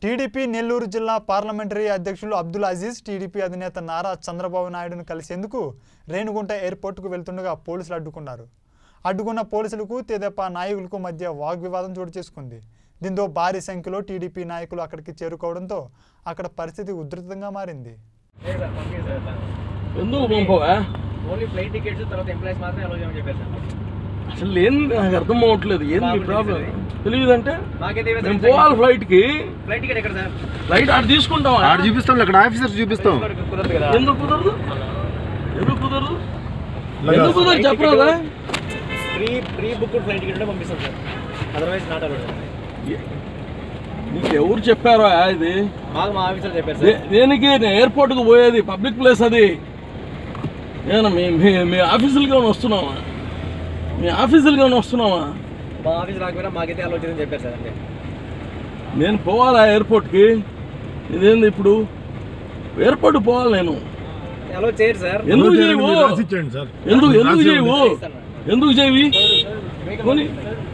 TDP Nellore జిల్లా parliamentary అధ్యక్షులు Abdul Aziz TDP అధినేత నారా చంద్రబాబు నాయుడును కలిసేందుకు రేణుగుంట ఎయిర్పోర్టుకు వెళ్తుండగా పోలీసులు అడ్డుకున్నారు అడ్డుకున్న పోలీసులకు తెదేపా నాయకులకు మధ్య వాగ్వివాదం చోటు చేసుకుంది దీంతో భారీ సంఖ్యలో టీడీపీ నాయకులు అక్కడికి చేరుకోవడంతో అక్కడ పరిస్థితి ఉధృతంగా మారింది లేదు సార్ పంపించదు సార్ అట్లా. ఎందుకు పంపవా ఓన్లీ ఫ్లైట్ టికెట్స్ తర్వాత ఎంప్లాయీస్ మాత్రమే అలో చేయమని చెప్పారు సార్ అసలు ఏం నాకు అర్థం అవ్వట్లేదు ఏంది మీ ప్రాబ్లం తెలియదంటే మాకైతే ఇవ్వదు మేము సార్. పోవాలి ఫ్లైట్కి ఫ్లైట్ టికెట్ ఎక్కడ సార్ ఫ్లైట్ ఆడ తీసుకుంటాం ఆడ చూపిస్తాం అక్కడ ఆఫీసర్స్ చూపిస్తాం కుదరదు కదా ఎందుకు కుదరదు ఎందుకు కుదరదు ఎందుకు కుదరదు చెప్పరాదా pre pre book flight ticket ఉంటే పంపిస్తాం సార్ అదర్వైజ్ నాట్ అలౌడ్ నీకు ఎవరు చెప్పారో ఇది మాకు మా ఆఫీసర్ చెప్పారు సార్ దే- దేనికి నేను ఎయిర్పోర్ట్కి పోయేది పబ్లిక్ ప్లేస్ అది నేను మీ మీ మీ ఆఫీసులుగా వస్తున్నావా మీ ఆఫీసులుగా వస్తున్నావా మా ఆఫీస్ రాకపోయినా మాకైతే అలో చేయదని చెప్పారు సార్ అంతే నేను పోవాలా ఎయిర్పోర్ట్కి ఇదేంది ఇప్పుడు ఎయిర్పోర్ట్ పోవాలి నేను అలో చేయరు సార్ ఎందుకు చేయవు ఎందుకు ఎందుకు చేయవు ఎందుకు చేయవి కొని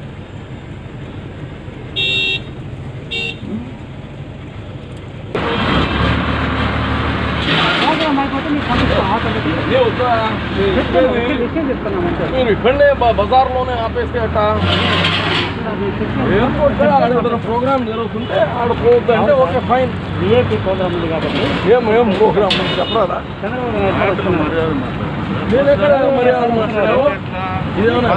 ఏ వద్దా? మీరు ఇక్కడనే బ- బజార్లోనే ఆపేస్తే అట్ట ఎయిర్పోర్ట్ ఆడ ప్రోగ్రామ్ జరుగుతుంటే ఆడ పోవద్దు అంటే ఓకే ఫైన్ ఏం ఏం ప్రోగ్రామ్ చెప్పరాదా నేను ఎక్కడ మర్యాద మాట్లాడావు ఇదేమన్నా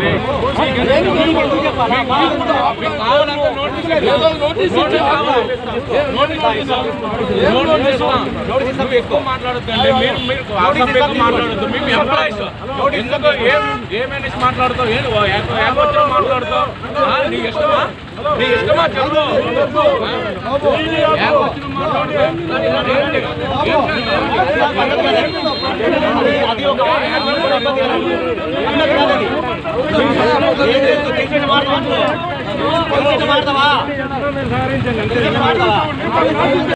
ఏదో నోటీస్ ఇచ్చావా? ఏం నోటీస్ ఏం నోటీస్ ఎక్కువ మాట్లాడొద్దండి మీరు మీరు వాట్సాప్ ఎక్కువ మాట్లాడొద్దు మేము ఎంప్లాయీస్ ఎందుకు ఏం ఏమనేసి మాట్లాడుతావు ఏం ఏమొచ్చో మాట్లాడుతావు ఆ, నీ ఇష్టమా నీ ఇష్టమా చెప్పు ఏమొచ్చిన మాట్లాడుతావు ఏంటి? మాడతావా